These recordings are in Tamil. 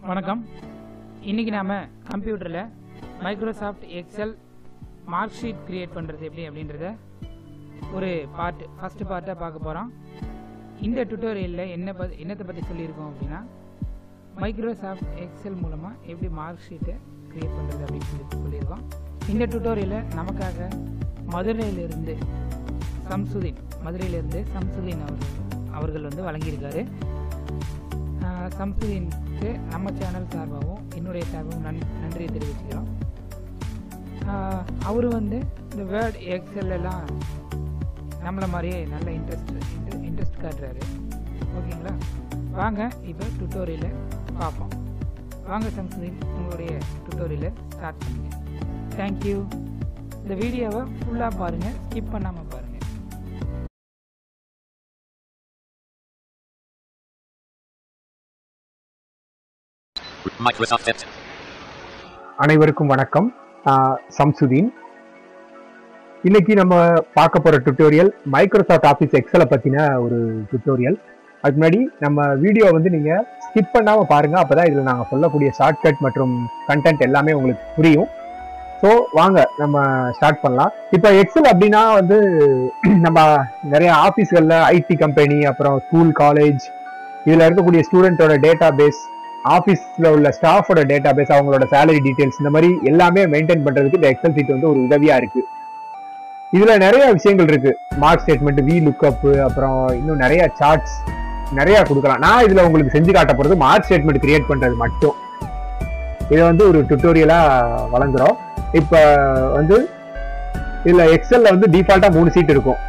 வணக்கம் இன்றைக்கி நாம் கம்ப்யூட்டரில் Microsoft Excel mark sheet create பண்ணுறது எப்படி அப்படின்றத ஒரு பார்ட் ஃபஸ்ட்டு பார்ட்டாக பார்க்க போகிறோம் இந்த டுட்டோரியலில் என்ன ப என்னத்தை பற்றி சொல்லியிருக்கோம் அப்படின்னா மைக்ரோசாஃப்ட் எக்ஸல் மூலமாக எப்படி மார்க் ஷீட்டை கிரியேட் பண்ணுறது அப்படின்னு சொல்லி சொல்லியிருக்கோம் இந்த டுட்டோரியலில் நமக்காக மதுரையிலிருந்து சம்சுதீன் மதுரையிலிருந்து சம்சுதீன் அவர் அவர்கள் வந்து வழங்கியிருக்காரு ஆஹ் சம்சுதீனுக்கு நம்ம சேனல் சார்பாகவும் என்னுடைய சார்பாகவும் நன் நன்றியை தெரிவிச்சுக்கிறோம் அவர் வந்து இந்த வேர்ட் எக்ஸல் எல்லாம் நம்மளை மாதிரியே நல்ல இன்ட்ரெஸ்ட் இன்ட்ரெஸ்ட் காட்டுறாரு ஓகேங்களா வாங்க இப்போ டுட்டோரியலை பார்ப்போம் வாங்க சம்சுதீன் உங்களுடைய டுட்டோரியலை ஸ்டார்ட் பண்ணுங்க தேங்க்யூ இந்த வீடியோவை ஃபுல்லாக பாருங்கள் ஸ்கிப் பண்ணாமல் பாருங்கள் Microsoft Excel. அனைவருக்கும் வணக்கம் ஆஹ் சம்சுதீன் இன்னைக்கு நம்ம பார்க்க போற டுட்டோரியல் மைக்ரோசாஃப்ட் ஆஃபீஸ் எக்ஸலை பத்தின ஒரு டுட்டோரியல் அதுக்கு முன்னாடி நம்ம வீடியோ வந்து நீங்க ஸ்கிப் பண்ணாம பாருங்க அப்பதான் இதுல நாங்க சொல்லக்கூடிய ஷார்ட்கட் மற்றும் கண்டென்ட் எல்லாமே உங்களுக்கு புரியும் ஸோ வாங்க நம்ம ஸ்டார்ட் பண்ணலாம் இப்போ எக்ஸல் அப்படின்னா வந்து நம்ம நிறைய ஆஃபீஸ்களில் ஐடி கம்பெனி அப்புறம் ஸ்கூல் காலேஜ் இதில் இருக்கக்கூடிய ஸ்டூடெண்ட்டோட டேட்டா பேஸ் ஆஃபீஸில் உள்ள ஸ்டாஃபோட டேட்டா பேஸ் அவங்களோட சேலரி டீடைல்ஸ் இந்த மாதிரி எல்லாமே மெயின்டைன் பண்றதுக்கு இந்த எக்ஸல் சீட் வந்து ஒரு உதவியா இருக்கு இதுல நிறைய விஷயங்கள் இருக்கு மார்க் ஸ்டேட்மெண்ட் வி லுக்அப் அப்புறம் இன்னும் நிறைய சார்ட்ஸ் நிறைய கொடுக்கலாம் நான் இதுல உங்களுக்கு செஞ்சு காட்ட போறது மார்க் ஸ்டேட்மெண்ட் கிரியேட் பண்றது மட்டும் இதை வந்து ஒரு டுட்டோரியலா வழங்குறோம் இப்ப வந்து இதுல எக்ஸல்ல வந்து டிஃபால்ட்டா மூணு சீட் இருக்கும்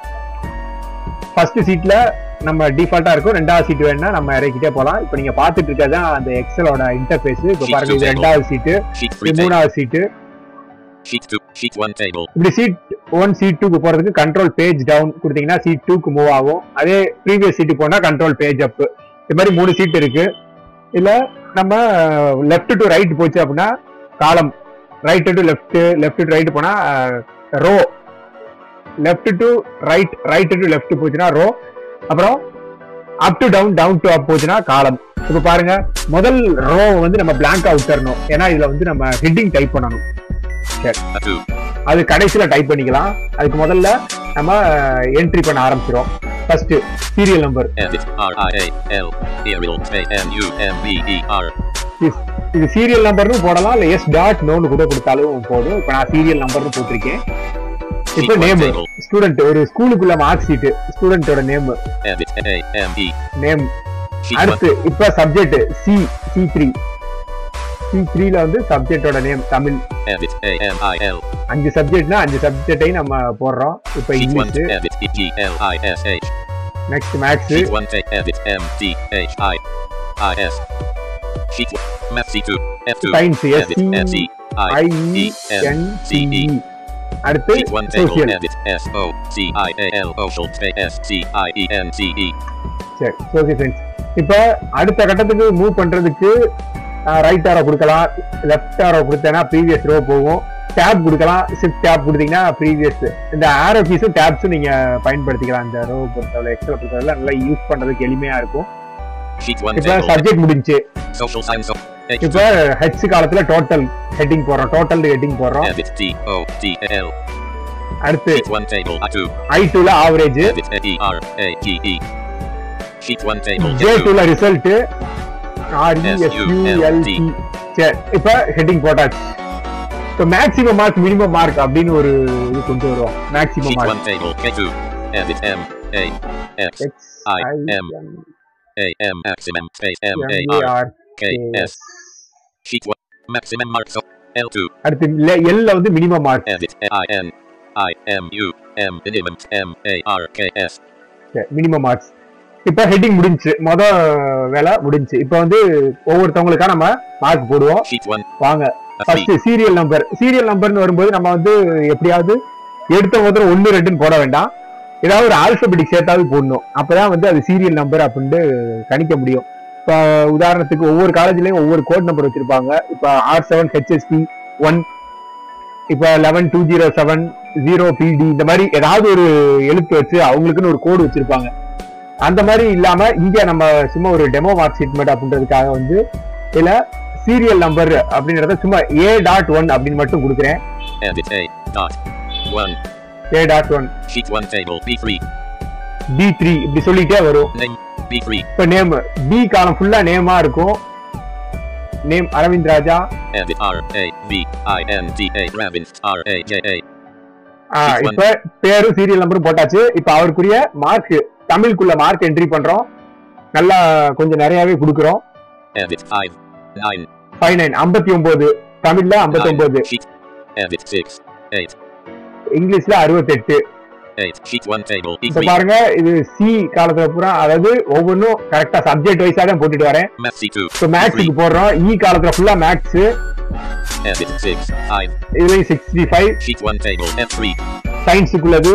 ஃபர்ஸ்ட் சீட்ல நம்ம டிஃபால்ட்டா இருக்கும் ரெண்டாவது சீட் வேணும்னா நம்ம இறக்கிட்டே போலாம் இப்போ நீங்க பாத்துட்டு இருக்கிறது தான் அந்த எக்ஸலோட இன்டர்ஃபேஸ் இப்போ Sheet பாருங்க two இது table. ரெண்டாவது சீட்டு Sheet இது 3 table. மூணாவது சீட்டு Sheet 2. Sheet 1 table. இப்படி சீட் ஒன் சீட் டூக்கு போறதுக்கு கண்ட்ரோல் பேஜ் டவுன் கொடுத்தீங்கன்னா சீட் டூக்கு மூவ் ஆகும் அதே ப்ரீவியஸ் சீட்டு போனா கண்ட்ரோல் பேஜ் அப் இது மாதிரி மூணு சீட் இருக்கு இதுல நம்ம லெஃப்ட் டு ரைட் போச்சு அப்படின்னா column right to left left to right போனா row left to right right to left போச்சுன்னா ரோ அப்புறம் up to down down to up போச்சுன்னா காலம் இப்ப பாருங்க முதல் ரோ வந்து நம்ம பிளாங்கா விட்டுறணும் ஏன்னா இதுல வந்து நம்ம ஹெட்டிங் டைப் பண்ணணும் A 2. அது கடைசியில டைப் பண்ணிக்கலாம் அதுக்கு முதல்ல நம்ம என்ட்ரி பண்ண ஆரம்பிச்சிரும் first serial number Edit. R I A L. Arial. A N U M B E R. இது சீரியல் நம்பர்னு போடலாம் இல்ல எஸ் டாட் நோன்னு கூட கொடுத்தாலும் போதும் இப்போ நான் சீரியல் நம்பர்னு போட்டிருக்கேன் இப்போ Sheet 1 நேம் table. ஸ்டூடெண்ட் ஒரு ஸ்கூலுக்குள்ள மார்க் ஷீட் ஸ்டூடெண்டோட name Edit. A M E. Name Sheet 1. அடுத்து இப்ப subject C C three C த்ரீல வந்து சப்ஜெக்டோட name Tamil Edit. A M I L. அஞ்சு சப்ஜெக்ட்னா அஞ்சு சப்ஜெக்டையும் நம்ம போடுறோம் இப்போ Sheet 1. English Edit. E G L I S H. Next max Sheet 1 take. Edit. M D H I I S. Sheet 1. Math C2. F2. Science S Edit. S E I I E N N C E. அடுத்து Sheet 1 table. Social Edit. S O C I A L. Social. S C I E N C E. சரி ஓகே ஃப்ரெண்ட்ஸ் இப்போ அடுத்த கட்டத்துக்கு மூவ் பண்றதுக்கு ரைட் ஆரோ கொடுக்கலாம் லெஃப்ட் ஆரோ கொடுத்தேன்னா ப்ரீவியஸ் ரோ போகும் டேப் கொடுக்கலாம் ஷிஃப்ட் டேப் கொடுத்தீங்கன்னா ப்ரீவியஸ் இந்த ஆரோ கீஸும் டேப்ஸும் நீங்க பயன்படுத்திக்கலாம் இந்த ரோ பொறுத்தவரை எக்ஸல் பொறுத்தவரை நல்லா யூஸ் பண்றதுக்கு எளிமையா இருக்கும் Sheet 1 இப்போ table. சப்ஜெக்ட் முடிஞ்சு Social science. H2. இப்போ ஹெச் காலத்துல டோட்டல் ஹெட்டிங் போடுறோம் டோட்டல் ஹெட்டிங் போடுறோம் Edit T O T L. அடுத்து Sheet 1 table. I2. ஐ டூல average Edit A E R A G E. Sheet 1 table. J Get 2. டூல ரிசல்ட் ஆர்இஎஸ்யூஎல்டி சரி இப்போ ஹெட்டிங் போட்டாச்சு இப்போ மேக்ஸிமம் மார்க் மினிமம் மார்க் அப்படின்னு ஒரு இது கொண்டு வருவோம் maximum Sheet 1 mark table. K2. Edit M A X X I I M A M maximum space M A M R R K S. Sheet 1. Maximum marks of L2. அடுத்து எல்ல வந்து minimum mark Edit A I N I M U M minimum M A R K S. Minimum marks இப்போ ஹெட்டிங் முடிஞ்சுச்சு மொத வேலை முடிஞ்சுச்சு இப்போ வந்து ஒவ்வொருத்தவங்களுக்கா நம்ம மார்க் போடுவோம் Sheet 1. வாங்க A 3. First serial number serial நம்பர்னு வரும்போது நம்ம வந்து எப்படியாவது எடுத்த முதல்ல ஒன்னு ரெண்டுன்னு போட வேண்டாம் ஏதாவது ஒரு ஆல்பபெட்டிக் சேர்த்தாவது போடணும் அப்பதான் வந்து அது சீரியல் நம்பர் அப்படின்ட்டு கணிக்க முடியும் இப்போ உதாரணத்துக்கு ஒவ்வொரு காலேஜ்லயும் ஒவ்வொரு கோட் நம்பர் வச்சிருப்பாங்க இப்போ ஆர் செவன் ஹெச்எஸ்பி ஒன் இப்போ eleven two zero seven zero பிடி இந்த மாதிரி ஏதாவது ஒரு எழுத்து வச்சு அவங்களுக்குன்னு ஒரு கோடு வச்சிருப்பாங்க அந்த மாதிரி இல்லாம இங்க நம்ம சும்மா ஒரு டெமோ மார்க் ஷீட் மட்டும் அப்படின்றதுக்காக வந்து இதுல சீரியல் நம்பர் அப்படின்றத சும்மா ஏ டாட் ஒன் அப்படின்னு மட்டும் கொடுக்குறேன் Edit A. Dot. 1. A dot one Sheet 1 table B3. B three இப்படி சொல்லிட்டே வரும் Name B3. இப்ப நேம் பி காலம் ஃபுல்லா நேமா இருக்கும் name Aravind Raja Edit R A V I N D A Ravin R A J A. ஆ, Six one. இப்ப பேரும் சீரியல் நம்பரும் போட்டாச்சு இப்ப அவருக்குரிய மார்க் தமிழுக்குள்ள மார்க் என்ட்ரி பண்றோம் நல்லா கொஞ்சம் நிறையவே கொடுக்குறோம் Edit 5. 9. ஃபைவ் நைன் ஐம்பத்தி ஒன்பது தமிழ்ல ஐம்பத்தி ஒன்பது 9. Sheet. Edit 6. 8. இங்கிலீஷ்ல அறுபத்தெட்டு 8. Sheet 1 table இப்ப B3. பாருங்க இது சி காலத்துல பூரா அதாவது ஒவ்வொன்றும் கரெக்டா சப்ஜெக்ட் வைஸா தான் போட்டுட்டு வரேன் Math C2. இப்போ மேக்ஸுக்கு போடுறோம் இ காலத்துல ஃபுல்லா மேக்ஸ் Edit 6. 5. இதுலயும் sixty five Sheet 1 table F3. சயின்ஸுக்குள்ளது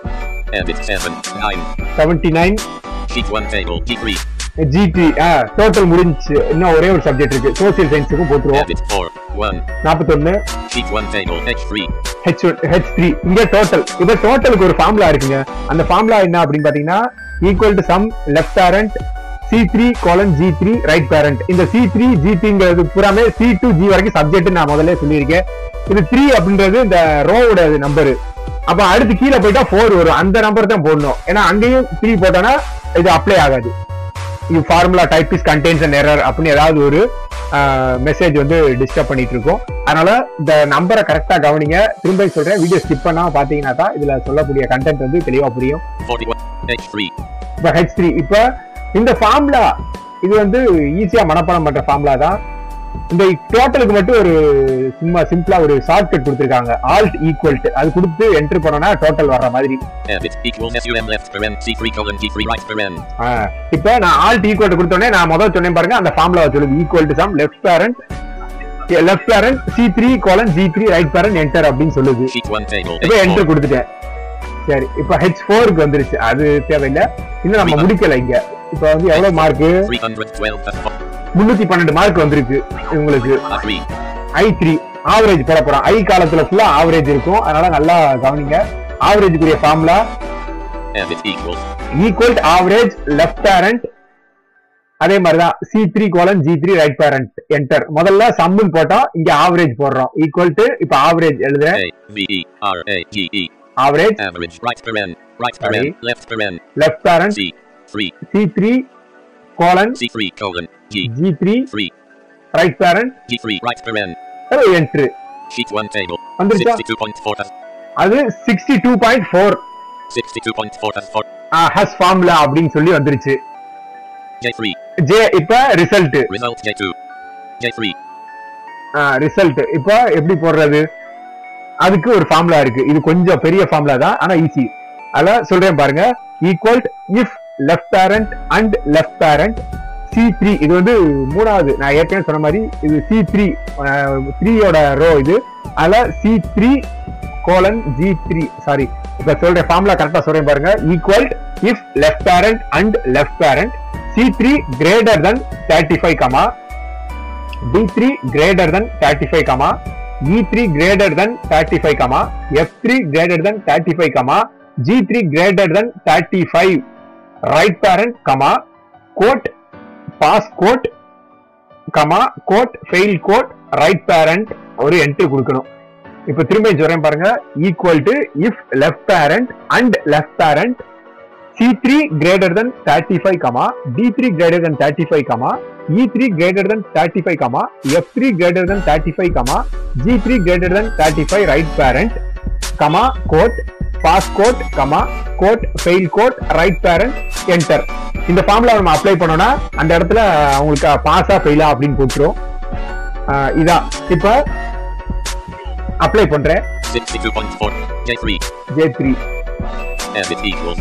Edit 7. 9. Seventy nine Sheet 1 table G3. ஜிடி டோட்டல் முடிஞ்சுச்சு இன்னும் ஒரே ஒரு சப்ஜெக்ட் இருக்கு சோசியல் சயின்ஸுக்கும் போட்டுருவோம் Edit 4. 1. நாற்பத்தொன்னு Sheet 1 table H3. H H three இங்க டோட்டல் இப்ப டோட்டலுக்கு ஒரு ஃபார்முலா இருக்குங்க அந்த ஃபார்முலா என்ன அப்படின்னு பாத்தீங்கன்னா equal to sum left parent C three colon G three right parent இந்த சி த்ரீ ஜி த்ரீங்கிறது பூராமே சி டு ஜி வரைக்கும் சப்ஜெக்ட் நான் முதல்ல சொல்லியிருக்கேன் இது த்ரீ அப்படின்றது இந்த ரோவோட நம்பரு அப்ப அடுத்து கீழே போயிட்டா ஃபோர் வரும் அந்த நம்பர் தான் போடணும் ஏன்னா அங்கேயும் த்ரீ போட்டோம்னா இது அப்ளை ஆகாது இது formula type is condense and error அப்படின்னு ஏதாவது ஒரு மெசேஜ் வந்து டிஸ்டர்ப் பண்ணிட்டு இருக்கோம் அதனால இந்த நம்பரை கரெக்டா கவனிங்க திரும்ப சொல்றேன் வீடியோ ஸ்கிப் பண்ணாம பாத்தீங்கன்னா தான் இதுல சொல்லக்கூடிய கண்டென்ட் வந்து தெளிவா புரியும் 41. H3. இப்ப ஹெச் த்ரீ இப்ப இந்த ஃபார்முலா இது வந்து ஈஸியா மனப்பாடம் பண்ற ஃபார்முலா தான் இந்த டோட்டலுக்கு மட்டும் ஒரு சும்மா சிம்பிளா ஒரு ஷார்ட் கட் கொடுத்துருக்காங்க ஆல்ட் ஈக்குவல் அது கொடுத்து என்டர் பண்ணோம்னா டோட்டல் வர்ற மாதிரி Edit equals SUM left paren C3 colon G3 right paren. ஆ, இப்ப நான் ஆல்ட் ஈக்குவல் கொடுத்தோடனே நான் முதல்ல சொன்னேன் பாருங்க அந்த ஃபார்முலா சொல்லுது equal to sum left parent left parent C three colon G three right parent enter அப்படின்னு சொல்லுது Sheet 1 table இப்ப H4. என்டர் கொடுத்துட்டேன் சரி இப்ப ஹெச் ஃபோருக்கு வந்துருச்சு அது தேவையில்லை இன்னும் நம்ம முடிக்கல இங்க இப்ப வந்து எவ்வளவு மார்க் 312 plus 4. முன்னூத்தி பன்னெண்டு மார்க் வந்திருக்கு உங்களுக்கு R3. ஐ த்ரீ ஆவரேஜ் போட போறோம் ஐ காலத்துல ஃபுல்லா ஆவரேஜ் இருக்கும் அதனால நல்லா கவனிங்க ஆவரேஜுக்குரிய formula Edit equals. Equal average left parent அதே மாதிரிதான் C three colon G three right parent enter முதல்ல சம்முன்னு போட்டோம் இங்க ஆவரேஜ் போடுறோம் ஈக்குவல் டு இப்ப ஆவரேஜ் எழுதுறேன் A V E R A G E. Average Average right paren. Right Sorry. paren. Left paren. Left parent C. 3. C three colon C3 colon G. G three 3. Right parent G3 right paren. Enter Sheet 1 table. வந்துருச்சா 62.4 plus அது sixty two point four 62.4 plus 4. Has formula அப்படின்னு சொல்லி வந்துருச்சு J3. ஜே இப்ப result Result J2. J3. Result இப்ப எப்படி போடுறது அதுக்கு ஒரு ஃபார்முலா இருக்கு இது கொஞ்சம் பெரிய ஃபார்முலா தான் ஆனா ஈஸி அதான் சொல்றேன் பாருங்க equal if left parent and left parent C three இது வந்து மூணாவது நான் ஏற்கனவே சொன்ன மாதிரி இது சி த்ரீ த்ரீயோட ரோ இது அதுல C three colon G three sorry இப்ப சொல்ற ஃபார்முலா கரெக்டா சொல்றேன் பாருங்க equal if left parent and left parent C three greater than thirty five comma D3 greater than 35 comma E3 greater than 35 comma F3 greater than 35 comma G3 greater than 35 right parent comma quote pass quote comma quote fail quote right parent ஒரு என்ட்ரி கொடுக்கணும் இப்ப திரும்ப சொல்றேன் பாருங்க equal to if left parent and left parent C3 greater than 35 comma D3 greater than 35 comma E3 greater than 35 comma F3 greater than 35 comma G3 greater than 35 right parent comma quote pass quote comma quote fail quote right parent enter இந்த ஃபார்முலா நம்ம அப்ளை பண்ணோம்னா அந்த இடத்துல உங்களுக்கு பாஸா ஃபெயிலா அப்படின்னு போட்டுரும் ஆஹ் இதான் இப்ப அப்ளை பண்றேன் 62.4. J3. J three As it equals.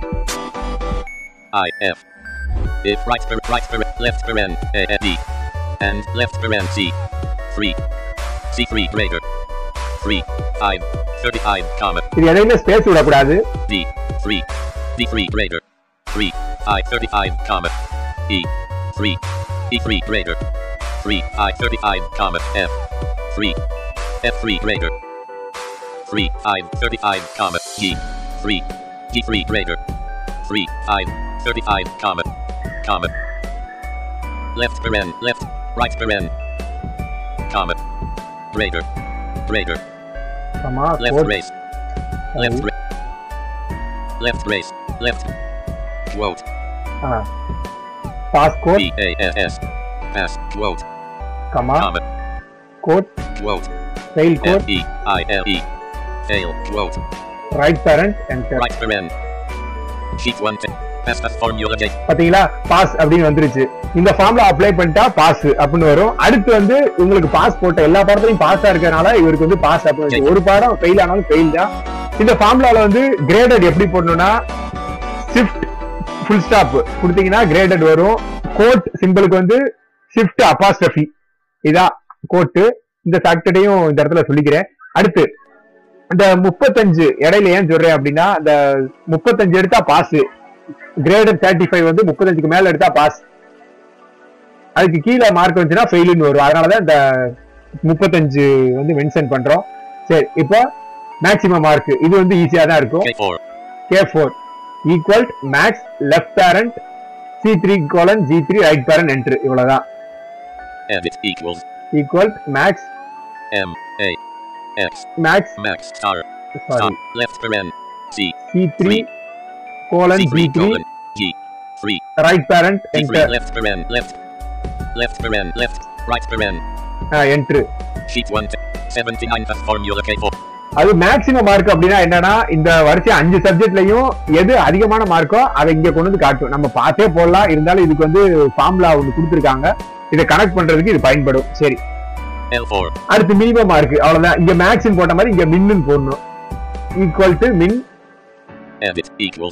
I F. If right per right per left paren A A, D and left paren C. 3. C3 greater. 3. 5. 35 comma இது எதையுமே ஸ்பேஸ் விடக்கூடாது D. 3. D3 greater. 3. I 35 comma E. 3. E3 greater. 3. I 35 comma F. 3. F3 greater. 3. I 35 comma G. 3. G3 greater. 3. I 35 comma comma left paren left Right paren. Comma. Greater. Greater. Comma Left quote race. Left race. Left race. Left. Quote. Pass quote P A S S. Pass. Quote. Comma Comma. Quote Quote. Fail F quote E I L E. Fail. Quote. Right parent enter Right paren. Sheet 1. te- Pass as formula J. பாத்தீங்களா பாஸ் அப்படின்னு வந்துருச்சு இந்த ஃபார்ம்ல அப்ளை பண்ணிட்டா பாஸ் அப்படின்னு வரும் அடுத்து வந்து உங்களுக்கு பாஸ் போட்ட எல்லா பாடத்திலையும் பாஸா இருக்கறனால இவருக்கு வந்து பாஸ் அப்படின்னு வருது. ஒரு பாடம் ஃபெயில் ஆனாலும் ஃபெயில் தான் இந்த ஃபார்முலால வந்து கிரேடட் எப்படி போடணும்னா ஷிஃப்ட் ஃபுல் ஸ்டாப் கொடுத்தீங்கன்னா கிரேடட் வரும் கோட் சிம்பிளுக்கு வந்து ஷிஃப்ட் அப்பாஸ்டஃபி இதான் கோட்டு இந்த ஃபேக்டரையும் இந்த இடத்துல சொல்லிக்கிறேன் அடுத்து இந்த முப்பத்தஞ்சு இடையில ஏன் சொல்றேன் அப்படின்னா இந்த முப்பத்தஞ்சு எடுத்தா பாஸ் கிரேடட் தேர்ட்டி ஃபைவ் வந்து முப்பத்தஞ்சுக்கு மேல எடுத்தா பாஸ் அதுக்கு கீழே மார்க் வந்துச்சுன்னா ஃபெயிலுன்னு வரும் அதனாலதான் இந்த முப்பத்தஞ்சு வந்து மென்ஷன் பண்றோம் சரி இப்போ மேக்ஸிமம் மார்க் இது வந்து ஈஸியா தான் இருக்கும் K4. K four equal max left parent C three colon G three right parent enter இவ்வளவுதான் Edit equals equal max M A X max max star sorry top left paren C C three colon G C3 three colon G 3 right parent C3 enter left paren left left paren left right paren enter sheet 1 te- 79 as formula K4 அது மேக்ஸிமம் மார்க் அப்படின்னா என்னன்னா இந்த வருஷம் அஞ்சு சப்ஜெக்ட்லயும் எது அதிகமான மார்க்கோ அதை இங்க கொண்டு வந்து காட்டும் நம்ம பார்த்தே போடலாம் இருந்தாலும் இதுக்கு வந்து ஃபார்முலா ஒன்று கொடுத்துருக்காங்க இதை கனெக்ட் பண்றதுக்கு இது பயன்படும் சரி L4 அடுத்து மினிமம் மார்க் அவ்வளவுதான் இங்க மேக்ஸின் போட்ட மாதிரி இங்க மின்னு போடணும் equal to min edit equals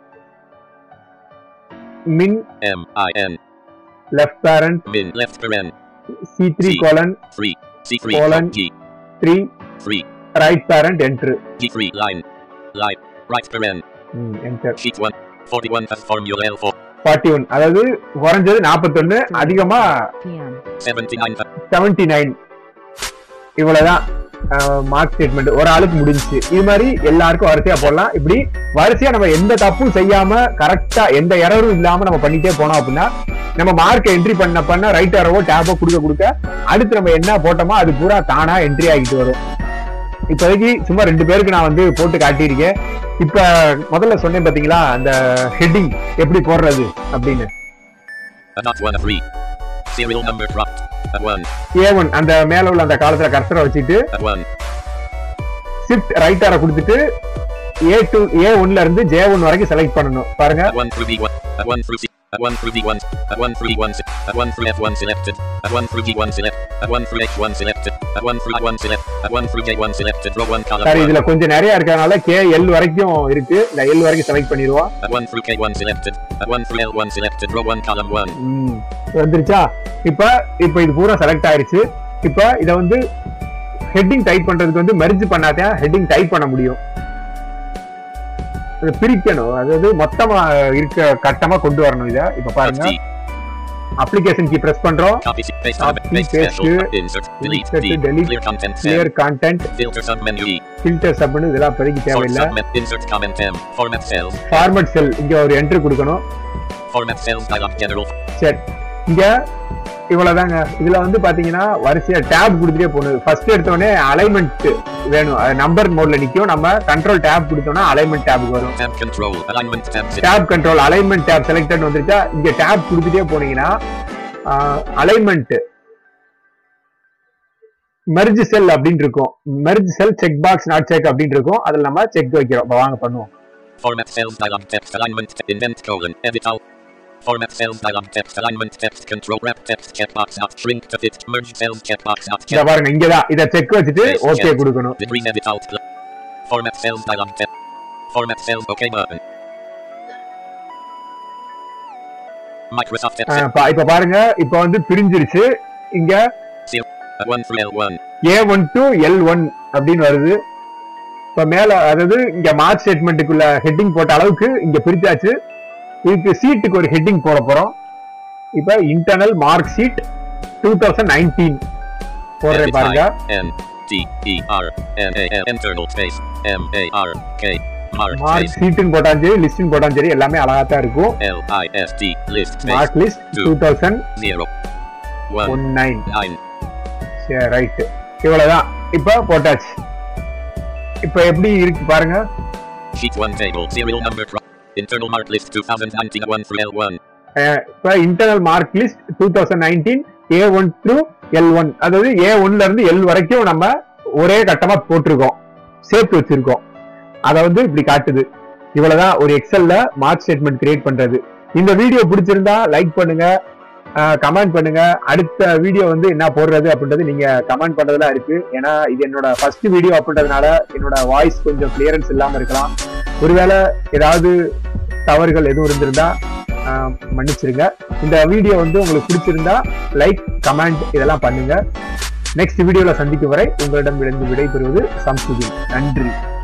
min M I N left parent min left paren C three C. Colon 3 C3 Colon. G three 3 right parent enter G3 line line right paren enter sheet 1 41 as formula L4 forty one அதாவது குறைஞ்சது நாற்பத்தொன்னு அதிகமா PM. 79 as- செவன்டி நைன் இவ்வளவுதான் மார்க் ஸ்டேட்மெண்ட் ஒரு ஆளுக்கு முடிஞ்சுச்சு இது மாதிரி எல்லாருக்கும் வரிசையா போடலாம் இப்படி வரிசையா நம்ம எந்த தப்பும் செய்யாம கரெக்டா எந்த எரரும் இல்லாம நம்ம பண்ணிட்டே போனோம் அப்படின்னா நம்ம மார்க் என்ட்ரி பண்ண பண்ண ரைட் அரவோ டேபோ கொடுக்க கொடுக்க அடுத்து நம்ம என்ன போட்டோமோ அது பூரா தானா என்ட்ரி ஆகிட்டு வரும் இப்போதைக்கு சும்மா ரெண்டு பேருக்கு நான் வந்து போட்டு காட்டியிருக்கேன் இப்ப முதல்ல சொன்னேன் பாத்தீங்களா அந்த ஹெட்டிங் எப்படி போடுறது அப்படின்னு a not one of 3 serial number dropped at 1 A one அந்த மேல உள்ள அந்த காலத்துல கர்சரை வச்சுட்டு at 1 ஷிஃப்ட் ரைட் ஆர கொடுத்துட்டு ஏ டு ஏ ஒன்ல இருந்து ஜே ஒன் வரைக்கும் செலக்ட் பண்ணணும் பாருங்க At 1 through D1, at 1 through C, at 1 through D1, at 1 through E1, se- at 1 through F1 selected, at 1 through G1 select, at 1 through H1 selected, at 1 through I1 select, at 1 through J1 selected, row 1 column sir 1, இதுல கொஞ்சம் நிறைய இருக்கறனால கே எல் வரைக்கும் இருக்கு இந்த எல் வரைக்கும் செலக்ட் பண்ணிடுவோம் at 1 through K1 selected, at 1 through L1 selected, row 1 column 1, ம், வந்துருச்சா இப்ப இப்ப இது பூரா செலக்ட் ஆயிருச்சு இப்ப இத வந்து ஹெட்டிங் டைப் பண்றதுக்கு வந்து மெர்ஜ் பண்ணாதான் ஹெட்டிங் டைப் பண்ண முடியும் இதை பிரிக்கணும் அதாவது மொத்தமா இருக்க கட்டமா கொண்டு வரணும் இத இப்ப at பாருங்க D, அப்ளிகேஷன் கீ பிரஸ் பண்றோம் copy, C, paste, Copy, element, paste, paste, special, insert, delete, insert, D, delete, clear content, clear cell, content filter submenu E, filter சப்னு இதெல்லாம் இப்போதைக்கு sort தேவையில்லை submenu, insert comment M, format cells, format cell இங்க ஒரு என்ட்ரி கொடுக்கணும் format cells dialog general, சரி இங்க இவ்வளவுதாங்க இதுல வந்து பாத்தீங்கன்னா வரிசையா டேப் கொடுத்துட்டே போகணும் ஃபர்ஸ்ட் எடுத்தோடனே அலைன்மெண்ட் வேணும் நம்பர் மோட்ல நிக்கும் நம்ம கண்ட்ரோல் டேப் கொடுத்தோம்னா அலைன்மெண்ட் டேபுக்கு வரும் tab control, alignment tab, select, tab control alignment tab selected வந்துருச்சா இங்க டேப் கொடுத்துட்டே போனீங்கன்னா அலைன்மெண்ட் மெர்ஜ் செல் அப்படின்னு இருக்கும் merge cell check box not check அப்படின்னு இருக்கும் அதுல நம்ம செக் வைக்கிறோம் இப்ப வாங்க பண்ணுவோம் Format cells dialog text alignment te- indent colon edit all. Format cells dialog text alignment text control wrap text checkbox out shrink to fit merge cells checkbox out இத check பாருங்க இங்கதான் இத செக் வச்சுட்டு Yes, ஓகே yes. கொடுக்கணும் the green edit out. bl- Format cells dialog text. Format cells OK button. Microsoft ah, Excel பா- இப்ப பாருங்க இப்ப வந்து பிரிஞ்சிருச்சு இங்க at 1 through L1. A one to L one அப்படின்னு வருது இப்ப மேல அதாவது இங்க மார்க் ஸ்டேட்மெண்ட்டுக்குள்ள ஹெட்டிங் போட்ட அளவுக்கு இங்க பிரிச்சாச்சு இதுக்கு சீட்டுக்கு ஒரு ஹெட்டிங் போட போறோம் இப்ப internal mark sheet two thousand nineteen போடுறேன் Edit பாருங்க I N T E R N A L internal space M A R K mark mark space ஷீட்டுன்னு போட்டாலும் சரி லிஸ்ட்னு போட்டாலும் சரி எல்லாமே அழகா தான் இருக்கும் L I S T list space mark list Two. Two thousand 0 one, one nine nine, சரி ரைட்டு இவ்வளவுதான் இப்போ போட்டாச்சு இப்போ எப்படி இருக்கு பாருங்க sheet one table, serial number drop, internal mark list 2019 1 through L1, இப்போ internal mark list two thousand nineteen A one through L one அதாவது ஏ ஒன்ல இருந்து எல் வரைக்கும் நம்ம ஒரே கட்டமா போட்டிருக்கோம் சேர்த்து வச்சிருக்கோம் அதை வந்து இப்படி காட்டுது இவ்வளவுதான் ஒரு எக்ஸல்ல மார்க் ஸ்டேட்மெண்ட் கிரியேட் பண்றது இந்த வீடியோ பிடிச்சிருந்தா லைக் பண்ணுங்க கமெண்ட் பண்ணுங்க அடுத்த வீடியோ வந்து என்ன போடுறது அப்படின்றது நீங்க கமெண்ட் பண்றதுலாம் இருக்கு ஏன்னா இது என்னோட ஃபர்ஸ்ட் வீடியோ அப்படின்றதுனால என்னோட வாய்ஸ் கொஞ்சம் கிளியரன்ஸ் இல்லாம இருக்கலாம் ஒருவேளை ஏதாவது தவறுகள் எதுவும் இருந்திருந்தா ஆஹ், மன்னிச்சிருங்க இந்த வீடியோ வந்து உங்களுக்கு பிடிச்சிருந்தா லைக் கமெண்ட் இதெல்லாம் பண்ணுங்க நெக்ஸ்ட் வீடியோல சந்திக்கும் வரை உங்களிடம் விடைபெறுவது சம்சுதீன் நன்றி